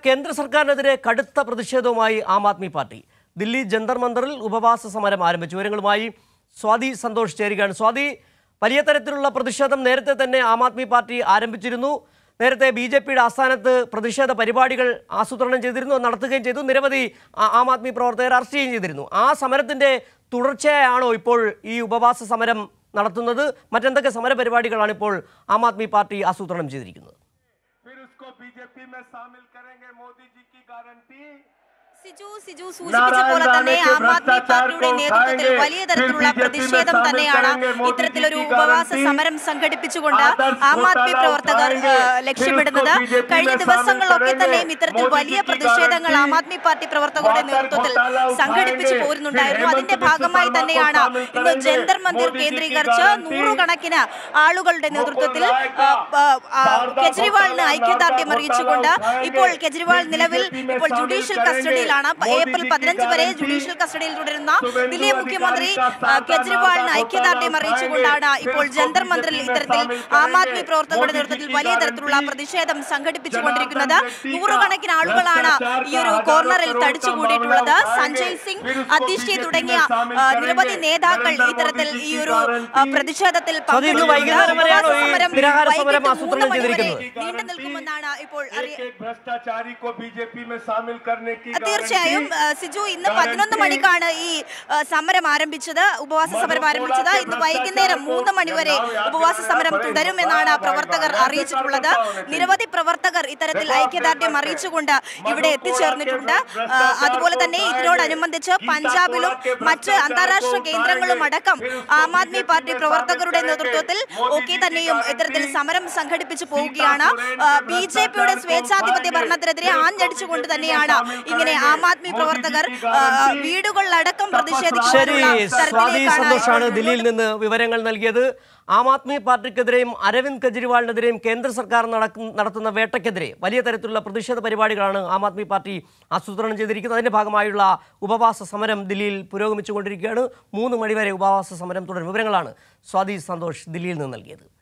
കേന്ദ്ര സർക്കാരിനെതിരെ കടുത്ത പ്രതിഷേധവുമായി ആം ആദ്മി പാർട്ടി ദില്ലി ജന്തർ മന്ദറിൽ ഉപവാസ സമരം ആരംഭിച്ചു വിവരങ്ങളുമായി സ്വാതി സന്തോഷ് ചേരുകയാണ് സ്വാതി വലിയ തരത്തിലുള്ള പ്രതിഷേധം നേരത്തെ തന്നെ ആം ആദ്മി പാർട്ടി ആരംഭിച്ചിരുന്നു നേരത്തെ ബി ജെ പിയുടെ ആസ്ഥാനത്ത് പ്രതിഷേധ പരിപാടികൾ ആസൂത്രണം ചെയ്തിരുന്നു നടത്തുകയും ചെയ്തു നിരവധി ആ- ആം ആദ്മി പ്രവർത്തകർ അറസ്റ്റ് ചെയ്യുകയും ചെയ്തിരുന്നു ആ സമരത്തിന്റെ തുടർച്ചയായാണോ ഇപ്പോൾ ഈ ഉപവാസ സമരം നടത്തുന്നത് മറ്റെന്തൊക്കെ സമര പരിപാടികളാണ് ഇപ്പോൾ ആം ആദ്മി പാർട്ടി ആസൂത്രണം ചെയ്തിരിക്കുന്നത് फिर उसको बीजेपी में शामिल करेंगे मोदी जी की गारंटी സിജു സിജു സൂചിപ്പിച്ച പോലെ തന്നെ ആം ആദ്മി പാർട്ടിയുടെ നേതൃത്വത്തിൽ വലിയ തരത്തിലുള്ള പ്രതിഷേധം തന്നെയാണ് ഇത്തരത്തിലൊരു ഉപവാസ സമരം സംഘടിപ്പിച്ചുകൊണ്ട് ആം ആദ്മി പ്രവർത്തകർ ആ, ലക്ഷ്യമിടുന്നത് കഴിഞ്ഞ ദിവസങ്ങളിലൊക്കെ തന്നെയും ഇത്തരത്തിൽ വലിയ പ്രതിഷേധങ്ങൾ ആം ആദ്മി പാർട്ടി പ്രവർത്തകരുടെ നേതൃത്വത്തിൽ സംഘടിപ്പിച്ചു പോരുന്നുണ്ടായിരുന്നു അതിന്റെ ഭാഗമായി തന്നെയാണ് ഇന്ന് ജന്തർ മന്ദിർ കേന്ദ്രീകരിച്ച് നൂറുകണക്കിന് ആളുകളുടെ നേതൃത്വത്തിൽ ആ, ആ, ആ, കെജ്രിവാളിന് ഐക്യദാർഢ്യം അറിയിച്ചുകൊണ്ട് ഇപ്പോൾ കെജ്രിവാൾ നിലവിൽ ഇപ്പോൾ ജുഡീഷ്യൽ കസ്റ്റഡിയിലാണ് ഏപ്രിൽ പതിനഞ്ച് വരെ ജുഡീഷ്യൽ കസ്റ്റഡിയിൽ തുടരുന്ന ദില്ലി മുഖ്യമന്ത്രി ആ, കെജ്രിവാളിന് ഐക്യദാർഢ്യം അറിയിച്ചുകൊണ്ടാണ് ഇപ്പോൾ ജന്തർ മന്ദിറിൽ ഇത്തരത്തിൽ ആം ആദ്മി പ്രവർത്തകരുടെ നേതൃത്വത്തിൽ വലിയ തരത്തിലുള്ള പ്രതിഷേധം സംഘടിപ്പിച്ചുകൊണ്ടിരിക്കുന്നത് നൂറുകണക്കിന് ആളുകളാണ് ഈ ഒരു കോർണറിൽ തടിച്ചുകൂടിയിട്ടുള്ളത് സഞ്ജയ് സിംഗ് അതിഷി തുടങ്ങിയ ആ, നിരവധി നേതാക്കൾ ഇത്തരത്തിൽ ഈ ഒരു ആ, പ്രതിഷേധത്തിൽ അത് ഇന്ന് വൈകുന്നേരം വരെയാണോ ഈ സമരം നിരാഹാര സമരം വൈകിട്ട് ആസൂത്രണം മൂന്ന് മണി വരെ ചെയ്തിരിക്കുന്നത്? നീണ്ടു നിൽക്കുമെന്നാണ് ഇപ്പോൾ അറിയ- एक एक भ्रष्टाचारी को बीजेपी में शामिल करने की തീർച്ചയായും गारंटी ആ, സിജു ഇന്ന് പതിനൊന്ന് മണിക്കാണ് ഈ ആ, സമരം ആരംഭിച്ചത് ഉപവാസ സമരം ആരംഭിച്ചത് ഇന്ന് വൈകുന്നേരം മൂന്ന് മണിവരെ ഉപവാസ സമരം തുടരുമെന്നാണ് പ്രവർത്തകർ അറിയിച്ചിട്ടുള്ളത് നിരവധി പ്രവർത്തകർ ഇത്തരത്തിൽ ഐക്യദാർഢ്യം അറിയിച്ചുകൊണ്ട് ഇവിടെ എത്തിച്ചേർന്നിട്ടുണ്ട് ആ, അതുപോലെ തന്നെ ഇതിനോടനുബന്ധിച്ച് പഞ്ചാബിലും മറ്റ് അന്താരാഷ്ട്ര കേന്ദ്രങ്ങളും അടക്കം ആം ആദ്മി പാർട്ടി പ്രവർത്തകരുടെ നേതൃത്വത്തിൽ ഒക്കെ തന്നെയും ഇത്തരത്തിൽ സമരം സംഘടിപ്പിച്ചു പോവുകയാണ് ബി ജെ പിയുടെ സ്വേച്ഛാധിപത്യ ഭരണത്തിനെതിരെ ആഞ്ഞടിച്ചുകൊണ്ട് തന്നെയാണ് ഇങ്ങനെ ആം ആദ്മി പ്രവർത്തകർ ആ, വീടുകളിലടക്കം ശരി പ്രതിഷേധിക്കാനുള്ള സ്വാതി തരത്തിലേക്കാണ് സന്തോഷാണ് ഇപ്പോൾ ദില്ലിയിൽ നിന്ന് വിവരങ്ങൾ നൽകിയത് ആം ആദ്മി പാർട്ടിക്കെതിരെയും അരവിന്ദ് കെജ്രിവാളിനെതിരെയും കേന്ദ്ര സർക്കാർ നടക്കുന്ന- നടത്തുന്ന വേട്ടയ്ക്കെതിരെ വലിയ തരത്തിലുള്ള പ്രതിഷേധ പരിപാടികളാണ് ആം ആദ്മി പാർട്ടി ആസൂത്രണം ചെയ്തിരിക്കുന്നത് അതിന്റെ ഭാഗമായുള്ള ഉപവാസ സമരം ദില്ലിയിൽ പുരോഗമിച്ചുകൊണ്ടിരിക്കുകയാണ് മൂന്ന് മണിവരെ ഉപവാസ സമരം തുടരും വിവരങ്ങളാണ് സ്വാതി സന്തോഷ് ദില്ലിയിൽ നിന്ന് നൽകിയത്